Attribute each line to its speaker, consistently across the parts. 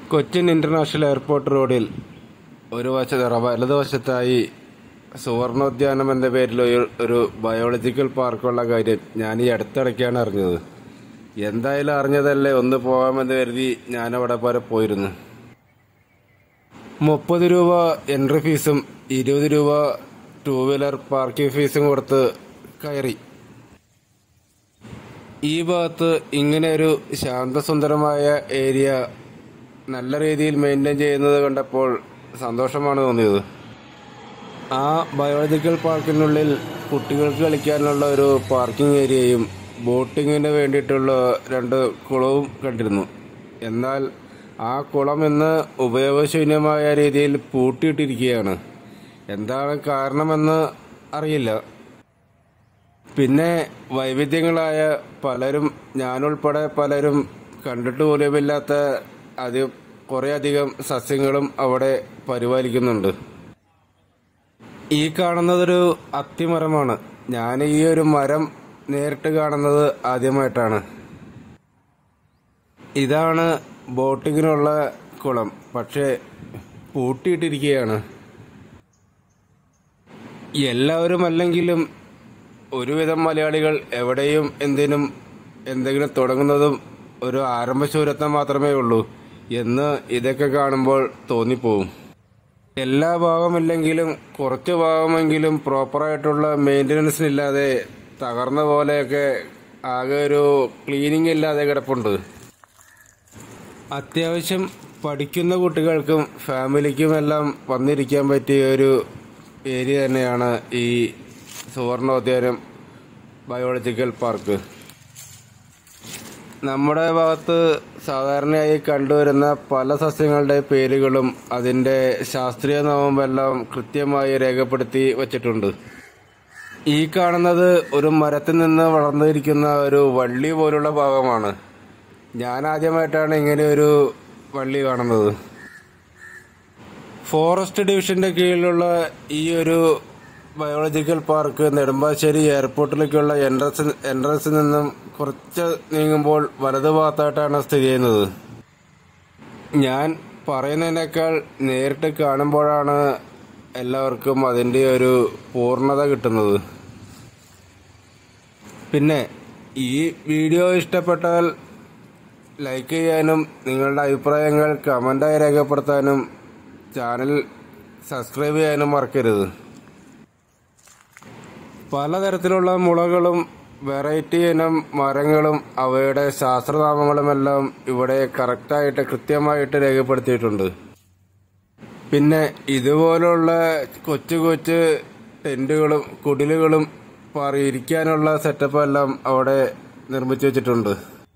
Speaker 1: Cochin international airport റോഡിൽ ഒരു വശത്ത് വലതുവശത്തായി സുവർണോദ്യാനം എന്ന പേരിൽ ഒരു- ഒരു ബയോളജിക്കൽ പാർക്കുള്ള കാര്യം ഞാൻ ഈ അടുത്തിടയ്ക്കാണ് അറിഞ്ഞത് എന്തായാലും അറിഞ്ഞതല്ലേ ഒന്ന് പോകാമെന്ന് കരുതി ഞാൻ അവിടെ വരെ പോയിരുന്നു മുപ്പത് രൂപ എൻട്രി ഫീസും ഇരുപത് രൂപ ടൂ വീലർ പാർക്കിംഗ് ഫീസും കൊടുത്ത് കയറി ഈ ഭാഗത്ത് ഇങ്ങനെ ഒരു ശാന്തസുന്ദരമായ ഏരിയ നല്ല രീതിയിൽ മെയിൻറ്റെയിൻ ചെയ്യുന്നത് കണ്ടപ്പോൾ സന്തോഷമാണ് തോന്നിയത് ആ ബയോളജിക്കൽ പാർക്കിനുള്ളിൽ കുട്ടികൾക്ക് കളിക്കാനുള്ള ഒരു പാർക്കിംഗ് ഏരിയയും ബോട്ടിങ്ങിന് വേണ്ടിയിട്ടുള്ള രണ്ട് കുളവും കണ്ടിരുന്നു എന്നാൽ ആ കുളം ഇന്ന് ഉപയോഗശൂന്യമായ രീതിയിൽ പൂട്ടിയിട്ടിരിക്കുകയാണ് എന്താണ് കാരണമെന്ന് അറിയില്ല പിന്നെ വൈവിധ്യങ്ങളായ പലരും ഞാനുൾപ്പെടെ പലരും കണ്ടിട്ട് പോലുമില്ലാത്ത അത് കുറേയധികം സസ്യങ്ങളും അവിടെ പരിപാലിക്കുന്നുണ്ട് ഈ കാണുന്നതൊരു അത്തിമരമാണ് ഞാൻ ഈ ഒരു മരം നേരിട്ട് കാണുന്നത് ആദ്യമായിട്ടാണ് ഇതാണ് ബോട്ടിങ്ങിനുള്ള കുളം പക്ഷേ പൂട്ടിയിട്ടിരിക്കുകയാണ് എല്ലാവരും അല്ലെങ്കിലും ഒരുവിധം മലയാളികൾ എവിടെയും എന്തിനും എന്തെങ്കിലും തുടങ്ങുന്നതും ഒരു ആരംഭശൂരത്വം മാത്രമേ ഉള്ളൂ എന്ന് ഇതൊക്കെ കാണുമ്പോൾ തോന്നിപ്പോവും എല്ലാ ഭാഗമില്ലെങ്കിലും കുറച്ച് ഭാഗമെങ്കിലും പ്രോപ്പറായിട്ടുള്ള മെയിൻ്റനൻസിനില്ലാതെ തകർന്ന പോലെയൊക്കെ ആകെ ഒരു ക്ലീനിങ് ഇല്ലാതെ കിടപ്പുണ്ട് അത്യാവശ്യം പഠിക്കുന്ന കുട്ടികൾക്കും ഫാമിലിക്കും എല്ലാം വന്നിരിക്കാൻ പറ്റിയ ഒരു ഏരിയ തന്നെയാണ് ഈ സുവർണോദ്യാനം ബയോളജിക്കൽ പാർക്ക് നമ്മുടെ ഭാഗത്ത് സാധാരണയായി കണ്ടുവരുന്ന പല സസ്യങ്ങളുടെ പേരുകളും അതിൻ്റെ ശാസ്ത്രീയ നാമമെല്ലാം കൃത്യമായി രേഖപ്പെടുത്തി വച്ചിട്ടുണ്ട് ഈ കാണുന്നത് ഒരു മരത്തിൽ നിന്ന് വളർന്നിരിക്കുന്ന ഒരു വള്ളി പോലുള്ള ഭാഗമാണ് ഞാൻ ആദ്യമായിട്ടാണ് ഇങ്ങനെ ഒരു വള്ളി കാണുന്നത് ഫോറസ്റ്റ് ഡിവിഷന്റെ കീഴിലുള്ള ഈ ഒരു ബയോളജിക്കൽ പാർക്ക് നെടുമ്പാശ്ശേരി എയർപോർട്ടിലേക്കുള്ള എൻട്രൻസ് എൻട്രൻസിൽ നിന്നും കുറച്ച് നീങ്ങുമ്പോൾ വലതുഭാഗത്തായിട്ടാണ് സ്ഥിതി ചെയ്യുന്നത് ഞാൻ പറയുന്നതിനേക്കാൾ നേരിട്ട് കാണുമ്പോഴാണ് എല്ലാവർക്കും അതിൻ്റെ ഒരു പൂർണ്ണത കിട്ടുന്നത് പിന്നെ ഈ വീഡിയോ ഇഷ്ടപ്പെട്ടാൽ ലൈക്ക് ചെയ്യാനും നിങ്ങളുടെ അഭിപ്രായങ്ങൾ കമൻ്റായി രേഖപ്പെടുത്താനും ചാനൽ സബ്സ്ക്രൈബ് ചെയ്യാനും മറക്കരുത് പലതരത്തിലുള്ള മുളകളും വെറൈറ്റി ഇനം മരങ്ങളും അവയുടെ ശാസ്ത്രനാമങ്ങളുമെല്ലാം ഇവിടെ കറക്റ്റായിട്ട് കൃത്യമായിട്ട് രേഖപ്പെടുത്തിയിട്ടുണ്ട് പിന്നെ ഇതുപോലുള്ള കൊച്ചു കൊച്ചു ടെന്റുകളും കുടിലുകളും പാറി ഇരിക്കാനുള്ള സെറ്റപ്പ് എല്ലാം അവിടെ നിർമ്മിച്ചു വെച്ചിട്ടുണ്ട്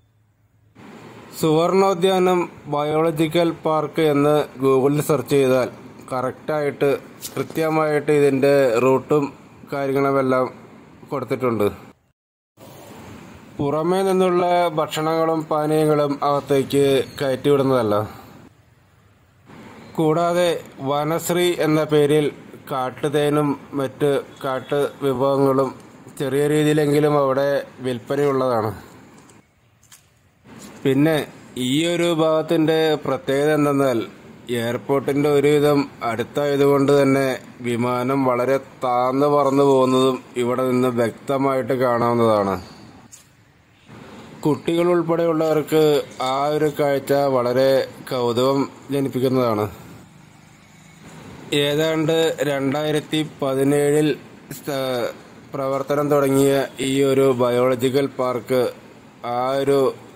Speaker 1: സുവർണോദ്യാനം ബയോളജിക്കൽ പാർക്ക് എന്ന് ഗൂഗിളിൽ സെർച്ച് ചെയ്താൽ കറക്റ്റായിട്ട് കൃത്യമായിട്ട് ഇതിന്റെ റൂട്ടും കാര്യങ്ങളുമെല്ലാം കൊടുത്തിട്ടുണ്ട് പുറമേ നിന്നുള്ള ഭക്ഷണങ്ങളും പാനീയങ്ങളും അകത്തേക്ക് കയറ്റിവിടുന്നതല്ല കൂടാതെ വനശ്രീ എന്ന പേരിൽ കാട്ടുതേനും മറ്റ് കാട്ട് വിഭവങ്ങളും ചെറിയ രീതിയിലെങ്കിലും അവിടെ വിൽപ്പനയുള്ളതാണ് പിന്നെ ഈ ഒരു ഭാഗത്തിന്റെ പ്രത്യേകത എന്തെന്നാൽ എയർപോർട്ടിന്റെ ഒരുവിധം അടുത്തായതുകൊണ്ട് തന്നെ വിമാനം വളരെ താഴ്ന്നു പറന്നു പോകുന്നതും ഇവിടെ നിന്ന് വ്യക്തമായിട്ട് കാണാവുന്നതാണ് കുട്ടികൾ ഉൾപ്പെടെയുള്ളവർക്ക് ആ ഒരു കാഴ്ച വളരെ കൗതുകം ജനിപ്പിക്കുന്നതാണ് ഏതാണ്ട് രണ്ടായിരത്തി പതിനേഴിൽ പ്രവർത്തനം തുടങ്ങിയ ഈ ഒരു ബയോളജിക്കൽ പാർക്ക് ആ ഒരു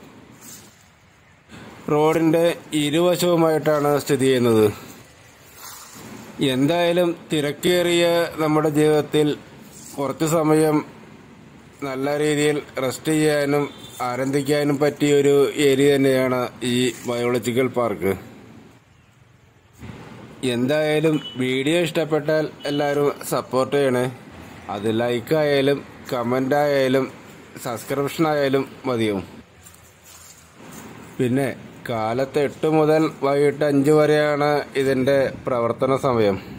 Speaker 1: റോഡിന്റെ ഇരുവശവുമായിട്ടാണ് സ്ഥിതി ചെയ്യുന്നത് എന്തായാലും തിരക്കേറിയ നമ്മുടെ ജീവിതത്തിൽ കുറച്ചു സമയം നല്ല രീതിയിൽ റെസ്റ്റ് ചെയ്യാനും ആനന്ദിക്കാനും പറ്റിയ ഒരു ഏരിയ തന്നെയാണ് ഈ ബയോളജിക്കൽ പാർക്ക് എന്തായാലും വീഡിയോ ഇഷ്ടപ്പെട്ടാൽ എല്ലാവരും സപ്പോർട്ട് ചെയ്യണേ അത് ലൈക്കായാലും കമൻ്റ് ആയാലും സബ്സ്ക്രിപ്ഷൻ ആയാലും മതിയാവും പിന്നെ കാലത്ത് എട്ട് മുതൽ വൈകിട്ട് അഞ്ച് വരെയാണ് ഇതിന്റെ പ്രവർത്തന സമയം